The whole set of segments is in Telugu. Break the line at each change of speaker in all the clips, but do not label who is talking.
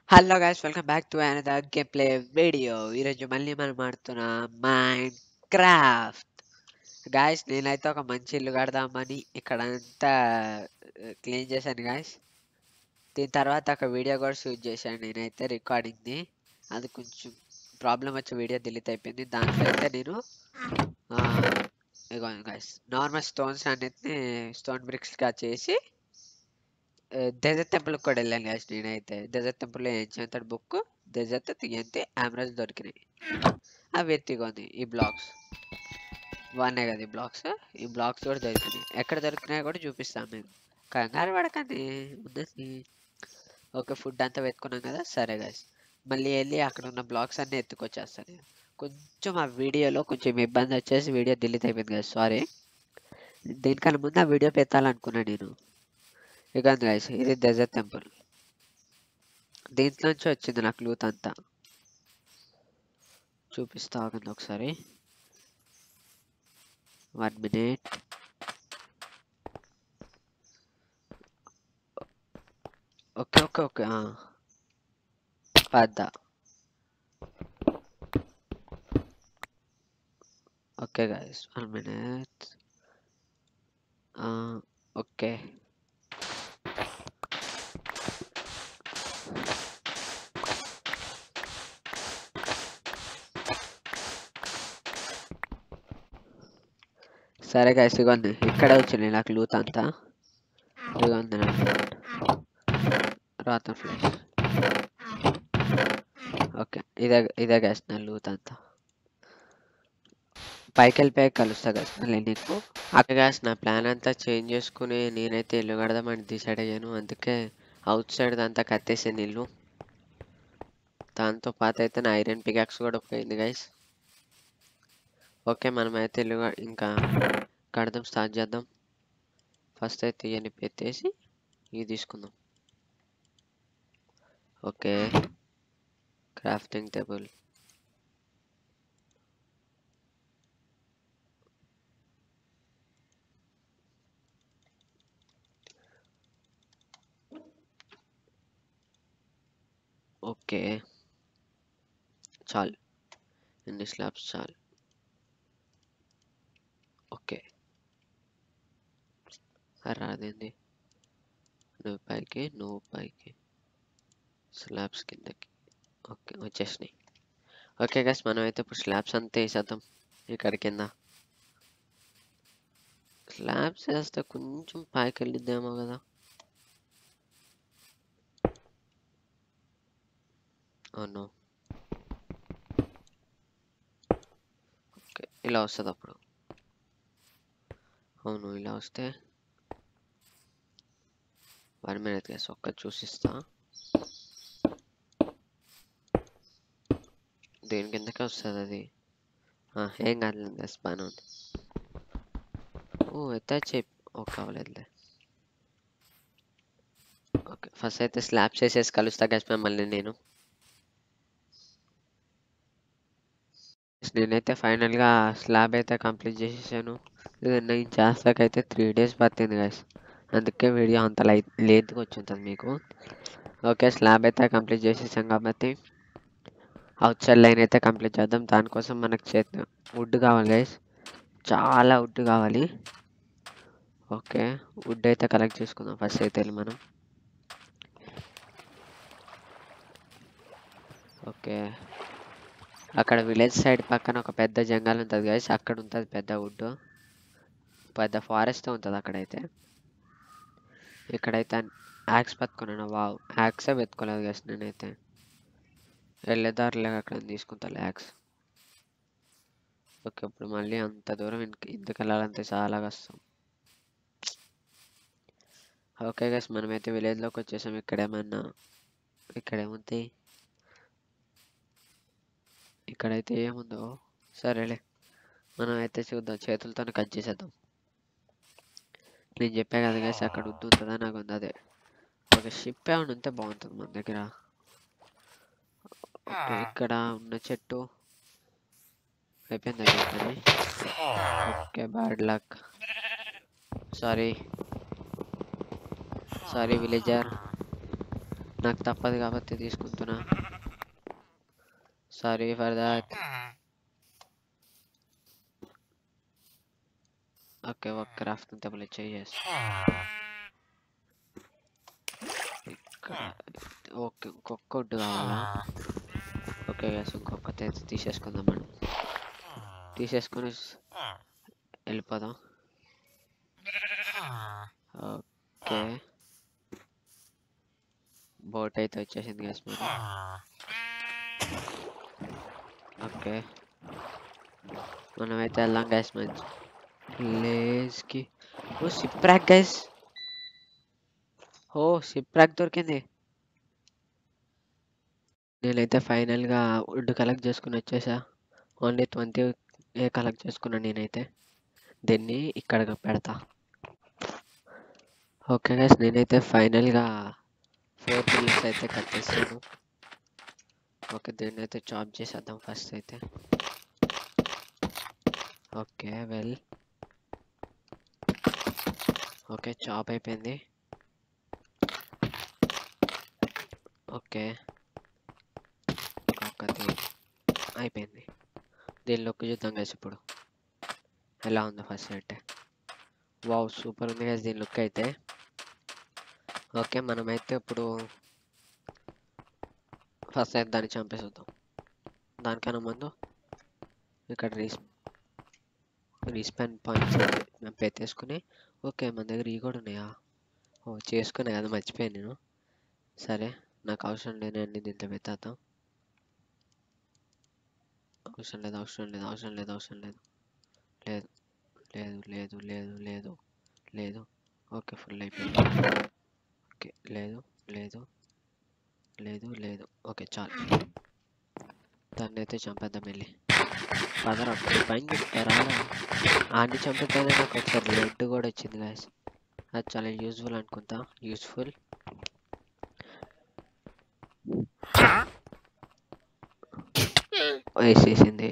Hello guys welcome back to another gameplay video ఈరోజు మళ్ళీ మనం ఆడుతున్న మైండ్ క్రాఫ్ట్ గాయస్ నేనైతే ఒక మంచి ఇల్లు కడదామని ఇక్కడ అంతా క్లీన్ చేశాను గాయస్ దీని తర్వాత ఒక వీడియో కూడా షూట్ చేశాను నేనైతే రికార్డింగ్ది అది కొంచెం ప్రాబ్లం వచ్చి వీడియో డిలీట్ అయిపోయింది దాంట్లో అయితే నేను ఇగో గాయస్ నార్మల్ స్టోన్స్ అన్నిటిని స్టోన్ బ్రిక్స్గా చేసి డెజర్ట్ టెంపుల్ కూడా వెళ్ళాను గాయస్ నేనైతే డెజర్ట్ టెంపుల్లో ఎంచేంతడ్ బుక్ డెజర్ట్ తీయంతే ఆమరాజ్ దొరికినాయి అవి ఎత్తిగొంది ఈ బ్లాక్స్ బాగున్నాయి కదా ఈ బ్లాక్స్ ఈ బ్లాక్స్ కూడా దొరికినాయి ఎక్కడ దొరికినాయో కూడా చూపిస్తాను మేము కంగారు పడకండి ఉన్నది ఓకే ఫుడ్ అంతా వెతుకున్నాం కదా సరే గాయస్ మళ్ళీ వెళ్ళి అక్కడ ఉన్న బ్లాక్స్ అన్నీ ఎత్తుకొచ్చేస్తాను కొంచెం ఆ వీడియోలో కొంచెం ఇబ్బంది వచ్చేసి వీడియో డిలీట్ అయిపోయింది కదా సారీ దీనికన్నా ముందు ఆ వీడియో పెట్టాలనుకున్నాను నేను ఇక గైస్ ఇది డెజర్ట్ టెంపుల్ దీంట్లోంచి వచ్చింది నాకు లూత్ అంతా చూపిస్తా ఆగండి ఒకసారి one minute okay okay okay పెద్ద okay guys one minute okay సరే గైస్ ఇగోండి ఇక్కడే వచ్చింది నాకు లూత్ అంతా ఇదిగోండి నాకు రాతన్ ఫ్లెష్ ఓకే ఇదే ఇదే గైస్ నా లూత్ అంతా పైకి వెళ్ళిపోయి కలుస్తా గైస్ మళ్ళీ నీకు అక్కడ గైస్ నా ప్లాన్ అంతా చేంజ్ చేసుకుని నేనైతే ఇల్లు కడదామని డిసైడ్ అయ్యాను అందుకే అవుట్ సైడ్ అంతా కట్టేసాను ఇల్లు దాంతో పాటు అయితే నా ఐరన్ పికాక్స్ కూడా పోయింది గైస్ ఓకే మనమైతే ఇల్లు ఇంకా కడదాం స్టార్ట్ చేద్దాం ఫస్ట్ అయితే ఇవన్నీ పెట్టేసి ఇవి తీసుకుందాం ఓకే క్రాఫ్టింగ్ టేబుల్ ఓకే చాలు ఎన్ని స్లాబ్స్ చాలు ఓకే రాదేంది నువ్వు పైకి నువ్వు పైకి స్లాబ్స్ కిందకి ఓకే వచ్చేసినాయి ఓకే గస్ మనం అయితే ఇప్పుడు స్లాబ్స్ అంతా వేసేద్దాం ఇక్కడ కింద స్లాబ్స్ వేస్తే కొంచెం పైకి వెళ్ళిద్దేమో కదా అవును ఓకే ఇలా వస్తుంది అప్పుడు అవును ఇలా వస్తే వన్ మినిట్ గేస్ ఒక్క చూసిస్తా దేని కిందకే వస్తుంది అది ఏం కాదులేదు గేస్ బాగానే ఉంది ఓ అయితే చెప్ ఓకే అవ్వలేదులే ఓకే ఫస్ట్ అయితే స్లాబ్స్ వేసేసి కలుస్తా గేస్ మిమ్మల్ని నేను నేనైతే ఫైనల్గా స్లాబ్ అయితే కంప్లీట్ చేసేసాను నేను చేస్తాకైతే త్రీ డేస్ పట్టింది గైస్ అందుకే వీడియో అంత లైట్ లేట్గా వచ్చింటుంది మీకు ఓకే స్లాబ్ అయితే కంప్లీట్ చేసేసాం కాబట్టి అవుట్ సైడ్ లైన్ అయితే కంప్లీట్ చేద్దాం దానికోసం మనకు చేతి వుడ్ కావాలి గైస్ చాలా వుడ్ కావాలి ఓకే వుడ్ అయితే కలెక్ట్ చేసుకుందాం ఫస్ట్ అయితే వెళ్ళి మనం ఓకే అక్కడ విలేజ్ సైడ్ పక్కన ఒక పెద్ద జంగల్ ఉంటుంది గైస్ అక్కడ ఉంటుంది పెద్ద వుడ్ పెద్ద ఫారెస్ట్ ఉంటుంది అక్కడైతే ఇక్కడైతే యాక్స్ పట్టుకున్నాను వావ్ యాక్సే పెట్టుకోలేదు గైస్ నేనైతే వెళ్ళేదారులే అక్కడ తీసుకుంటాను యాక్స్ ఓకే ఇప్పుడు మళ్ళీ అంత దూరం ఇంటికి వెళ్ళాలంటే చాలా కష్టం ఓకే గైస్ మనమైతే విలేజ్లోకి వచ్చేసాం ఇక్కడేమన్నా ఇక్కడేముంది ఇక్కడైతే ఏముందో సరేలే మనం అయితే చూద్దాం చేతులతో కట్ చేసేద్దాం నేను చెప్పా కదా గైస్ అక్కడ ఉద్దు ఉంటుందా నాకు ఉంది అదే ఒక షిప్ ఏమైనా ఉంటే బాగుంటుంది మన దగ్గర ఓకే ఇక్కడ ఉన్న చెట్టు అయిపోయింది అయిపోయింది okay bad luck sorry sorry villager నాకు తప్పదు కాబట్టి తీసుకుంటున్నా సారీ ఫర్ దాట్ ఓకే ఒక క్రాఫ్ట్ టేబుల్ చేసి ఇక్కడ ఓకే ఇంకొక వడ్డు కావాలా ఓకే గ్యాస్ ఇంకొక అయితే తీసేసుకుందాం మనం తీసేసుకొని స్- వెళ్ళిపోదాం ఓకే బోట్ అయితే వచ్చేసింది గ్యాస్ మరి ఓకే మనమైతే వెళ్దాం గ్యాస్ మంచి ప్లేస్కి ఓ సిప్రాక్ గైస్ ఓ సిప్రాక్ దొరికింది నేనైతే ఫైనల్గా వుడ్ కలెక్ట్ చేసుకుని వచ్చేసా ఓన్లీ ట్వంటీ ఏ కలెక్ట్ చేసుకున్నా నేనైతే దీన్ని ఇక్కడ పెడతా ఓకే గైస్ నేనైతే ఫైనల్గా ఫోర్ బిల్స్ అయితే కట్టేసాను ఓకే దీన్ని అయితే చాప్ చేసేద్దాం ఫస్ట్ అయితే ఓకే వెల్ ఓకే చాప్ అయిపోయింది ఓకే ఒకటి అయిపోయింది దీనిలోకి చూద్దాం గైస్ ఇప్పుడు ఎలా ఉందో ఫస్ట్ అయితే వావ్ సూపర్ ఉంది గైస్ దీని లుక్ అయితే ఓకే మనమైతే ఇప్పుడు ఫస్ట్ అయితే దాన్ని చంపేసేద్దాం దానికన్నా ముందు ఇక్కడ రీస్ రీస్పాన్ పాయింట్స్ మేము పెట్టేసుకుని ఓకే మన దగ్గర ఈ కూడా ఉన్నాయా ఓ చేసుకునే కదా మర్చిపోయాను నేను సరే నాకు అవసరం లేని అన్ని దీంట్లో పెట్టేద్దాం అవసరం లేదు అవసరం లేదు అవసరం లేదు అవసరం లేదు లేదు లేదు లేదు లేదు లేదు లేదు ఓకే ఫుల్ అయిపోయింది ఓకే లేదు లేదు లేదు లేదు ఓకే చాలు దాన్ని అయితే చంపేద్దాం వెళ్ళి పదరా పైన చెప్తారా ఆడిని చంపితేనే నాకు ఒకసారి లెడ్ కూడా వచ్చింది గాయస్ అది చాలా యూస్ఫుల్ అనుకుంటా యూస్ఫుల్ వేసేసింది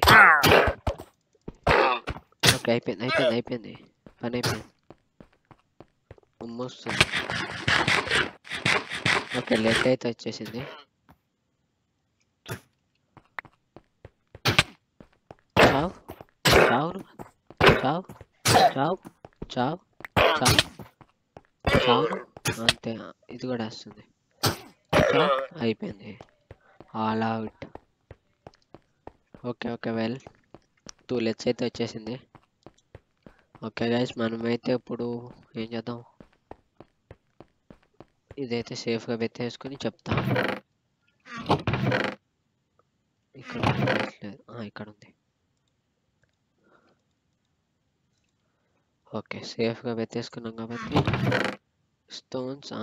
ఓకే అయిపోయింది అయిపోయింది అయిపోయింది పని అయిపోయింది ఉమ్మొస్తుంది ఓకే లెడ్ అయితే వచ్చేసింది చావు చావు చావు చావు చావు చావు చావు అంతే ఇది కూడా వస్తుంది చావు అయిపోయింది all out okay okay well two let's అయితే వచ్చేసింది ఓకే గైస్ మనమైతే ఇప్పుడు ఏం చేద్దాం ఇదైతే సేఫ్గా పెట్టేసుకొని చెప్తాం ఇక్కడ ఉంది, లేదు ఆ, ఇక్కడ ఉంది ఓకే సేఫ్గా పెట్టేసుకున్నాం కాబట్టి స్టోన్స్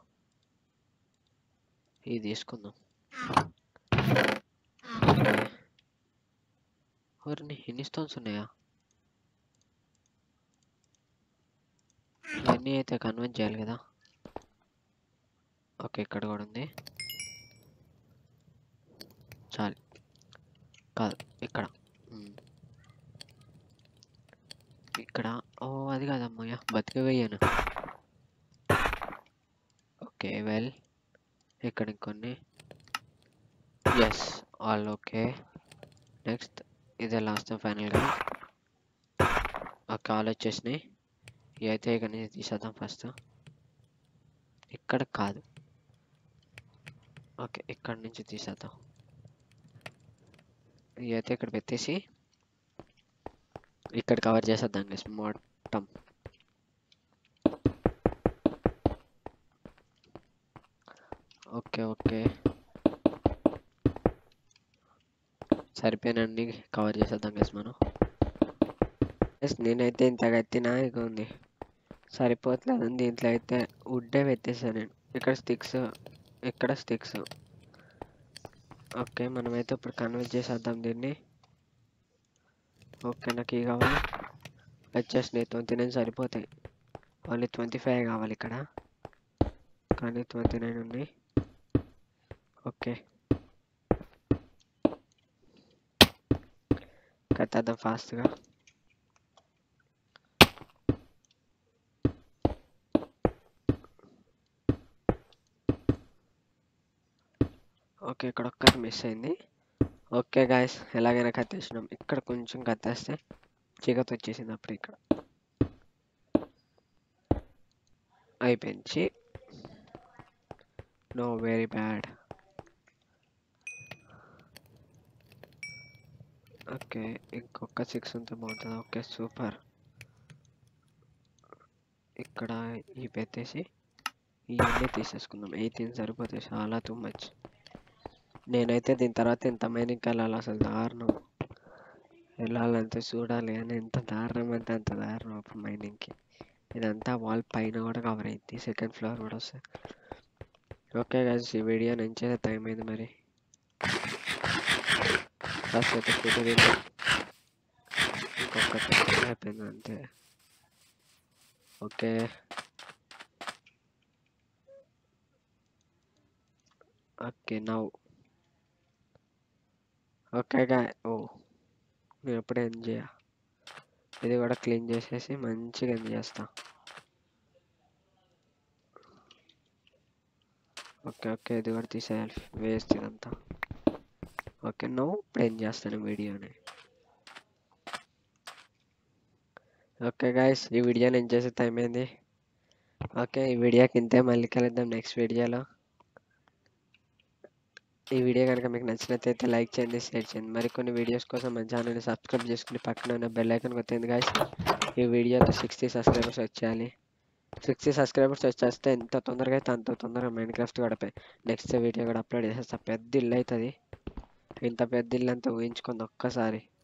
ఇది తీసుకుందాం ఓకే ఎవరిని ఎన్ని స్టోన్స్ ఉన్నాయా ఇవన్నీ అయితే కన్వెన్స్ చేయాలి కదా ఓకే ఇక్కడ కూడా ఉంది చాలు కాదు ఇక్కడ మ్మ్. ఇక్కడ ఓ అది కాదమ్మయ్య బతికి వేయను ఓకే వెల్ ఇక్కడ ఇంకొన్ని ఎస్ ఆల్ ఓకే నెక్స్ట్ ఇదే లాస్ట్ ఫైనల్గా ఓకే ఆల్ వచ్చేసినాయి ఇవి అయితే ఇక్కడ నుంచి తీసేద్దాం ఫస్ట్ ఇక్కడ కాదు ఓకే ఇక్కడ నుంచి తీసేద్దాం ఇవి అయితే ఇక్కడ పెట్టేసి ఇక్కడ కవర్ చేసేద్దాం గైస్ మొత్తం ఓకే ఓకే సరిపోయినన్ని కవర్ చేసేద్దాం గైస్ మనం ఎస్ నేనైతే ఇంత కత్తినా ఇక ఉంది సరిపోవట్లేదు దీంట్లో అయితే వుడ్డే పెట్టేసాను నేను ఇక్కడ స్టిక్స్ ఇక్కడ స్టిక్స్ ఓకే మనమైతే ఇప్పుడు కన్వర్ట్ చేసేద్దాం దీన్ని ఓకే నాకు ఇవి కావాలి వచ్చేసినాయి ట్వంటీ నైన్ సరిపోతాయి ఓన్లీ ట్వంటీ ఫైవ్ కావాలి ఇక్కడ కానీ ట్వంటీ నైన్ ఉన్నాయి ఓకే కట్టేద్దాం ఫాస్ట్గా
ఓకే ఇక్కడ ఒక్కటి మిస్ అయింది ఓకే గాయస్ ఎలాగైనా కత్తేసినాం ఇక్కడ కొంచెం కత్తేస్తే చీకటి వచ్చేసింది అప్పుడు ఇక్కడ అయిపోయింది నో వెరీ బ్యాడ్ ఓకే ఇంకొక సిక్స్ ఉంటే బాగుంటుంది ఓకే సూపర్ ఇక్కడ ఈ పెట్టేసి ఇవన్నీ తీసేసుకుందాం ఎయిటీన్ సరిపోతాయి చాలా టూ మచ్ నేనైతే దీని తర్వాత ఎంత మైనింగ్కి వెళ్ళాలి అసలు దారుణం వెళ్ళాలంటే చూడాలి అని ఎంత దారుణం అంటే అంత దారుణం అప్పుడు మైనింగ్కి ఇదంతా వాల్ పైన కూడా కవర్ అయింది సెకండ్ ఫ్లోర్ కూడా వస్తుంది ఓకే గైస్ ఈ వీడియో నుంచి టైం అయింది మరి ఫస్ట్ అయితే ఫుడ్ తిని ఇంకొకటి అయిపోయింది అంతే ఓకే ఓకే నౌ ఓకే గా ఓ నేను ఎప్పుడు ఎండ్ చేయ ఇది కూడా క్లీన్ చేసేసి మంచిగా ఎండ్ చేస్తా ఓకే ఓకే ఇది కూడా తీసేయాలి వేస్ట్ ఇదంతా ఓకే నో ఇప్పుడు ఏం చేస్తాను వీడియోని ఓకే గాయస్ ఈ వీడియో నేను చేసే టైం అయింది ఓకే ఈ వీడియోకి ఇంతే మళ్ళీ కలుద్దాం నెక్స్ట్ వీడియోలో ఈ వీడియో కనుక మీకు నచ్చినట్లయితే లైక్ చేయండి షేర్ చేయండి మరికొన్ని వీడియోస్ కోసం మన ఛానల్ని సబ్స్క్రైబ్ చేసుకుని పక్కన ఉన్న బెల్ ఐకాన్ కొట్టండి గాయస్ ఈ వీడియోతో సిక్స్టీ సబ్స్క్రైబర్స్ వచ్చేయాలి సిక్స్టీ సబ్స్క్రైబర్స్ వచ్చేస్తే ఎంత తొందరగా అయితే అంత తొందరగా మైండ్ క్రాఫ్ట్ గడిపే నెక్స్ట్ వీడియో కూడా అప్లోడ్ చేసేస్తా పెద్ద ఇల్లు అవుతుంది ఇంత పెద్ద ఇల్లు అంతా ఊహించుకుంది ఒక్కసారి